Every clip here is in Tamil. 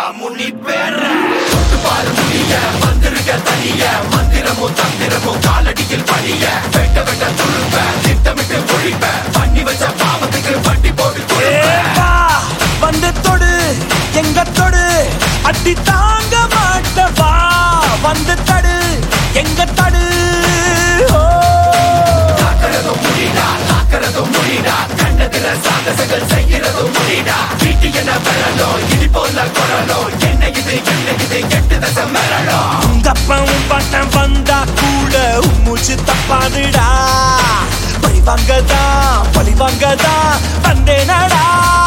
முனி பேர தொட்டு பாரு முடிய வந்திருக்க தனிய மந்திரமும் தந்திரமும் காலடியில் பணிய வெட்ட வெட்ட துருப்ப திட்டமிட்டு ஒழிப்ப பண்ணி வச்ச பாவத்துக்கு வட்டி போட்டு கொடுப்ப ஏப்பா, வந்து தொடு எங்க தொடு அடி தாங்க மாட்டவா வந்து தடு எங்க தடு ஓ. காக்கிறதும் முடிடா காக்கிறதும் முடிடா கண்டதில சாகசங்கள் செய்யறதும் முடிடா வீட்டு என்ன வரணும் இடி போல குரலும் என்ன இது என்ன இது எட்டு தசை மரணம் உங்க அப்பாவும் பாட்டன் வந்தா கூட மூச்சு தப்பாதுடா பழி வாங்கதா பழி வாங்கதா வந்தேனடா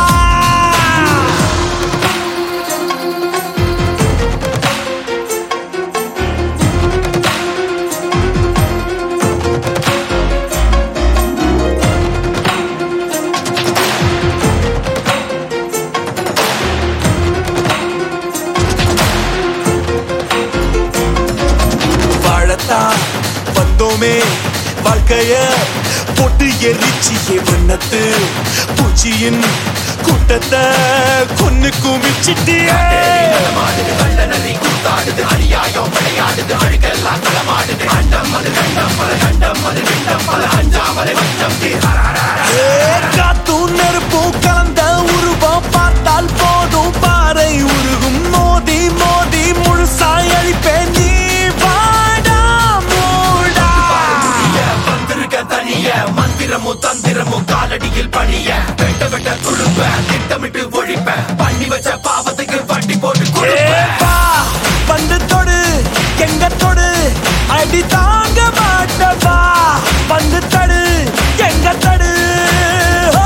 வாழத்தான் வந்தோமே வாழ்க்கைய போட்டு எரிச்சியே வண்ணத்து பூச்சியின் கூட்டத்தை கொன்னு குமிச்சிட்டியே மாடுது வெள்ள நதி கூத்தாடுது அநியாயம் விளையாடுது அழுக்கெல்லாம் களமாடுது அண்டம் அது கண்டம் பல கண்டம் அது விண்டம் பல அஞ்சாமலை வஞ்சம் ஏ, காத்தும் நெருப்பும் கலந்த உருவம் பார்த்தால் போதும் பாறை உருகும் மோதி மோதி முழுசாய் அழிப்பேன் நீ வாடா மூடா வந்திருக்க தனிய மந்திரமும் தந்திரமும் காலடியில் பணிய வெட்ட வெட்ட துழுப்ப திட்டமிட்டு ஒழிப்ப பண்ணி வச்ச பாவத்துக்கு வட்டி போட்டு கொடுப்ப ஏப்பா, வந்து தொடு எங்க தொடு அடி தாங்க மாட்டவா வந்து தடு எங்க தடு ஓ.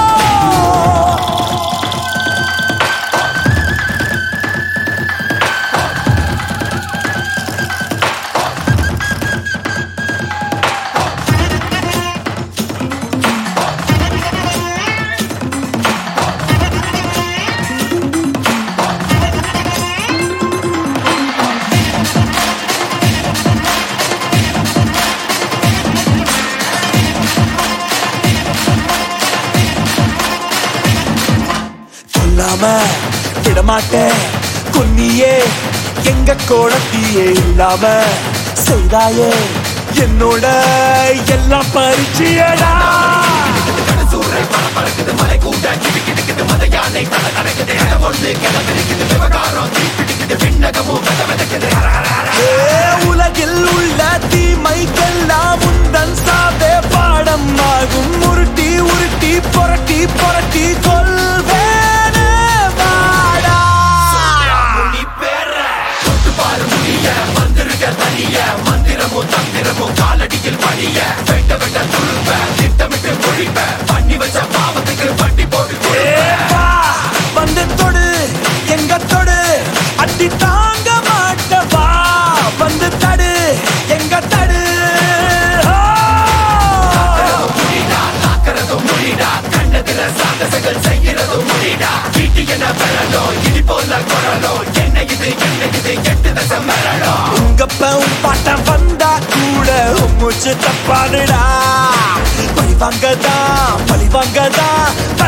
சொல்லாம விடமாட்டேன் கொன்னியே எங்க கோணத்தியே இல்லாம செய்தாயே என்னோட எல்லாம் பரிச்சயடா சூறை பல பறக்குது மலை கூட கிடு கிடுக்குது மத யானை தலை நடக்குது இடம் ஒன்று கிளம்பிருக்குது விவகாரம் தீப்பிடிக்குது விண்ணகமும் வெத வெதக்குது ஏ, உலகில் உள்ள தீமைக்கெல்லாம் உந்தன் சாவே பாடம் ஆகும் உருட்டி உருட்டி புரட்டி புரட்டி கொள்வேனே வாடா முனி பேர தொட்டு பாரு முடிய வந்திருக்க தனிய மந்திரமும் தந்திரமும் காலடியில் பணிய வெட்ட வெட்ட துழுப்ப திட்டமிட்டு ஒழிப்ப பண்ணி வச்ச பாவத்துக்கு வட்டி போட்டு கொடுப்ப ஏப்பா, வந்து தொடு எங்க தொடு அடி தாங்க மாட்டவா வந்து தடு எங்க தடு ஓ. முடிடா காக்கிறதும் முடிடா கண்டதில சாகசங்கள் செய்யறதும் முடிடா வீட்டு என்ன வரணும் இடி போல குரலும் என்ன இது என்ன இது எட்டு தசை மரணம் உங்க பவுன் பாட்டம் வந்தா கூட மூச்சு தப்பாதுடா பழி வாங்கதா பழி வாங்கதா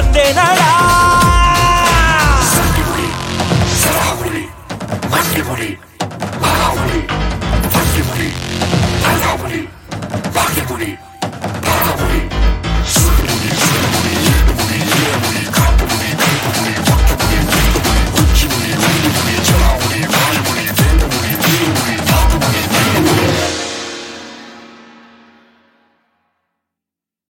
வந்தேனடா சங்கிமுடி சராமுடி மண்டிமுடி